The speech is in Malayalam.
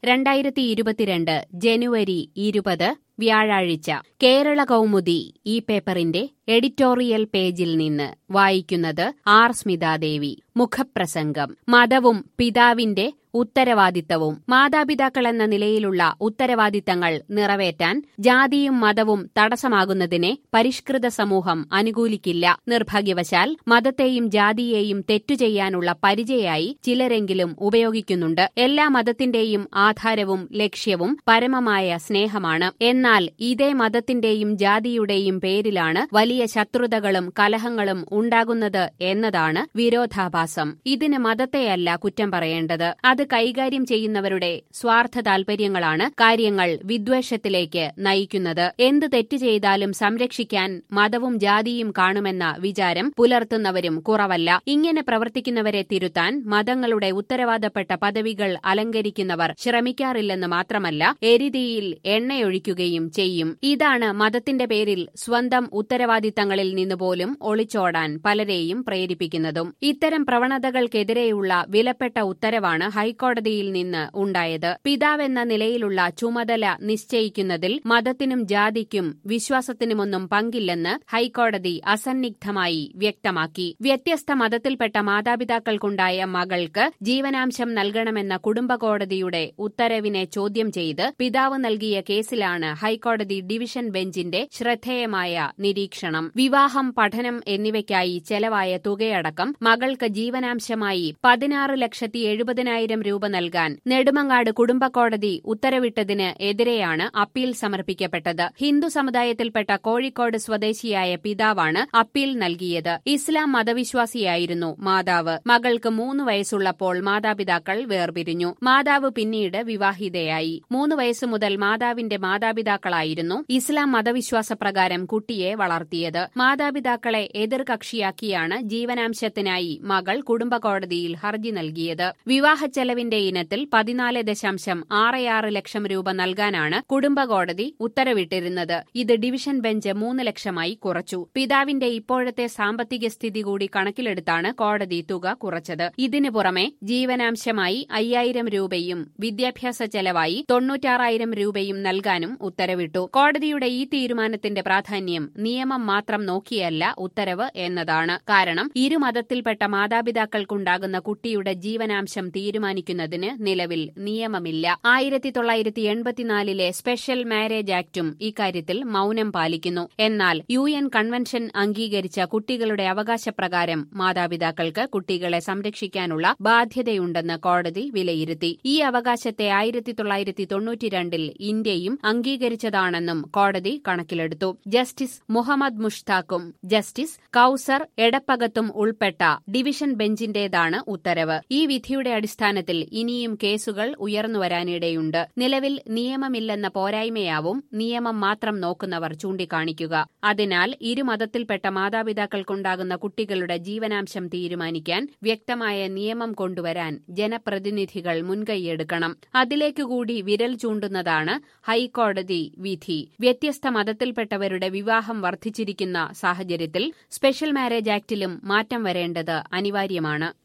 രണ്ടായിരത്തി ഇരുപത്തിരണ്ട് ജനുവരി ഇരുപത് വ്യാഴാഴ്ച കേരള കൗമുദി ഈ പേപ്പറിന്റെ എഡിറ്റോറിയൽ പേജിൽ നിന്ന് വായിക്കുന്നത് ആർ സ്മിതാദേവി മുഖപ്രസംഗം മതവും പിതാവിന്റെ ഉത്തരവാദിത്തവും മാതാപിതാക്കൾ എന്ന നിലയിലുള്ള ഉത്തരവാദിത്തങ്ങൾ നിറവേറ്റാൻ ജാതിയും മതവും തടസ്സമാകുന്നതിനെ പരിഷ്കൃത സമൂഹം അനുകൂലിക്കില്ല നിർഭാഗ്യവശാൽ മതത്തെയും ജാതിയെയും തെറ്റു ചെയ്യാനുള്ള പരിചയായി ചിലരെങ്കിലും ഉപയോഗിക്കുന്നുണ്ട് എല്ലാ മതത്തിന്റെയും ആധാരവും ലക്ഷ്യവും പരമമായ സ്നേഹമാണ് എന്നാൽ ഇതേ മതത്തിന്റെയും ജാതിയുടെയും പേരിലാണ് വലിയ ശത്രുതകളും കലഹങ്ങളും ഉണ്ടാകുന്നത് എന്നതാണ് വിരോധാഭാസം ഇതിന് മതത്തെയല്ല കുറ്റം പറയേണ്ടത് അത് കൈകാര്യം ചെയ്യുന്നവരുടെ സ്വാർത്ഥ താൽപര്യങ്ങളാണ് കാര്യങ്ങൾ വിദ്വേഷത്തിലേക്ക് നയിക്കുന്നത് എന്ത് തെറ്റ് ചെയ്താലും സംരക്ഷിക്കാൻ മതവും ജാതിയും കാണുമെന്ന വിചാരം പുലർത്തുന്നവരും കുറവല്ല ഇങ്ങനെ പ്രവർത്തിക്കുന്നവരെ തിരുത്താൻ മതങ്ങളുടെ ഉത്തരവാദപ്പെട്ട പദവികൾ അലങ്കരിക്കുന്നവർ ശ്രമിക്കാറില്ലെന്ന് മാത്രമല്ല എരിതിയിൽ എണ്ണയൊഴിക്കുകയും ചെയ്യും ഇതാണ് മതത്തിന്റെ പേരിൽ സ്വന്തം ഉത്തരവാദിത്തങ്ങളിൽ നിന്ന് പോലും ഒളിച്ചോടാൻ പലരെയും പ്രേരിപ്പിക്കുന്നതും ഇത്തരം പ്രവണതകൾക്കെതിരെയുള്ള വിലപ്പെട്ട ഉത്തരവാണ് ഹൈക്കോടതിയിൽ നിന്ന് ഉണ്ടായത് പിതാവെന്ന നിലയിലുള്ള ചുമതല നിശ്ചയിക്കുന്നതിൽ മതത്തിനും ജാതിക്കും വിശ്വാസത്തിനുമൊന്നും പങ്കില്ലെന്ന് ഹൈക്കോടതി അസന്നിഗ്ധമായി വ്യക്തമാക്കി വ്യത്യസ്ത മതത്തിൽപ്പെട്ട മാതാപിതാക്കൾക്കുണ്ടായ മകൾക്ക് ജീവനാംശം നൽകണമെന്ന കുടുംബ കോടതിയുടെ ഉത്തരവിനെ ചോദ്യം ചെയ്ത് പിതാവ് നൽകിയ കേസിലാണ് ഹൈക്കോടതി ഡിവിഷൻ ബെഞ്ചിന്റെ ശ്രദ്ധേയമായ നിരീക്ഷണം വിവാഹം പഠനം എന്നിവയ്ക്കായി ചെലവായ തുകയടക്കം മകൾക്ക് ജീവനാംശമായി പതിനാറ് ലക്ഷത്തി എഴുപതിനായിരം രൂപ നൽകാൻ നെടുമങ്ങാട് കുടുംബ കോടതി ഉത്തരവിട്ടതിന് എതിരെയാണ് അപ്പീൽ സമർപ്പിക്കപ്പെട്ടത് ഹിന്ദു സമുദായത്തിൽപ്പെട്ട കോഴിക്കോട് സ്വദേശിയായ പിതാവാണ് അപ്പീൽ നൽകിയത് ഇസ്ലാം മതവിശ്വാസിയായിരുന്നു മാതാവ് മകൾക്ക് മൂന്ന് വയസ്സുള്ളപ്പോൾ മാതാപിതാക്കൾ വേർപിരിഞ്ഞു മാതാവ് പിന്നീട് വിവാഹിതയായി മൂന്ന് വയസ്സു മുതൽ മാതാവിന്റെ മാതാപിതാക്കളായിരുന്നു ഇസ്ലാം മതവിശ്വാസപ്രകാരം കുട്ടിയെ വളർത്തിയത് മാതാപിതാക്കളെ എതിർകക്ഷിയാക്കിയാണ് ജീവനാംശത്തിനായി മകൾ കുടുംബ കോടതിയിൽ ഹർജി നൽകിയത് വിവാഹ ചെലവിന്റെ ഇനത്തിൽ പതിനാല് ദശാംശം ആറ് ലക്ഷം രൂപ നൽകാനാണ് കുടുംബ കോടതി ഉത്തരവിട്ടിരുന്നത് ഇത് ഡിവിഷൻ ബെഞ്ച് മൂന്ന് ലക്ഷമായി കുറച്ചു പിതാവിന്റെ ഇപ്പോഴത്തെ സാമ്പത്തിക സ്ഥിതി കൂടി കണക്കിലെടുത്താണ് കോടതി തുക കുറച്ചത് ഇതിനു പുറമെ ജീവനാംശമായി അയ്യായിരം രൂപയും വിദ്യാഭ്യാസ ചെലവായി തൊണ്ണൂറ്റാറായിരം രൂപയും നൽകാനും ഉത്തരവിട്ടു കോടതിയുടെ ഈ തീരുമാനത്തിന്റെ പ്രാധാന്യം നിയമം മാത്രം നോക്കിയല്ല ഉത്തരവ് എന്നതാണ് കാരണം ഇരുമതത്തിൽപ്പെട്ട മാതാപിതാക്കൾക്കുണ്ടാകുന്ന കുട്ടിയുടെ ജീവനാംശം തീരുമാനിക്കുന്നതിന് നിലവിൽ നിയമമില്ല ആയിരത്തി തൊള്ളായിരത്തി എൺപത്തിനാലിലെ സ്പെഷ്യൽ മാരേജ് ആക്ടും ഇക്കാര്യത്തിൽ മൌനം പാലിക്കുന്നു എന്നാൽ യു എൻ കൺവെൻഷൻ അംഗീകരിച്ച കുട്ടികളുടെ അവകാശപ്രകാരം മാതാപിതാക്കൾക്ക് കുട്ടികളെ സംരക്ഷിക്കാനുള്ള ബാധ്യതയുണ്ടെന്ന് കോടതി വിലയിരുത്തി ഈ അവകാശത്തെ ആയിരത്തി തൊള്ളായിരത്തി തൊണ്ണൂറ്റിരണ്ടിൽ ഇന്ത്യയും അംഗീകരിച്ചതാണെന്നും കോടതി കണക്കിലെടുത്തു ജസ്റ്റിസ് മുഹമ്മദ് മുഷ്താഖും ജസ്റ്റിസ് കൌസർ എടപ്പകത്തും ഉൾപ്പെട്ട ഡിവിഷൻ ബെഞ്ചിന്റേതാണ് ഉത്തരവ് ഈ വിധിയുടെ അടിസ്ഥാനത്തിൽ ഇനിയും കേസുകൾ ഉയർന്നുവരാനിടയുണ്ട് നിലവിൽ നിയമമില്ലെന്ന പോരായ്മയാവും നിയമം മാത്രം നോക്കുന്നവർ ചൂണ്ടിക്കാണിക്കുക അതിനാൽ ഇരുമതത്തിൽപ്പെട്ട മാതാപിതാക്കൾക്കുണ്ടാകുന്ന കുട്ടികളുടെ ജീവനാംശം തീരുമാനിക്കാൻ വ്യക്തമായ നിയമം കൊണ്ടുവരാൻ ജനപ്രതിനിധികൾ മുൻകൈയെടുക്കണം അതിലേക്കുകൂടി വിരൽ ചൂണ്ടുന്നതാണ് ഹൈക്കോടതി വിധി വ്യത്യസ്ത മതത്തിൽപ്പെട്ടവരുടെ വിവാഹം വർദ്ധിച്ചിരിക്കുന്ന സാഹചര്യത്തിൽ സ്പെഷ്യൽ മാരേജ് ആക്ടിലും മാറ്റം വരേണ്ടത് അനിവാര്യമാണ്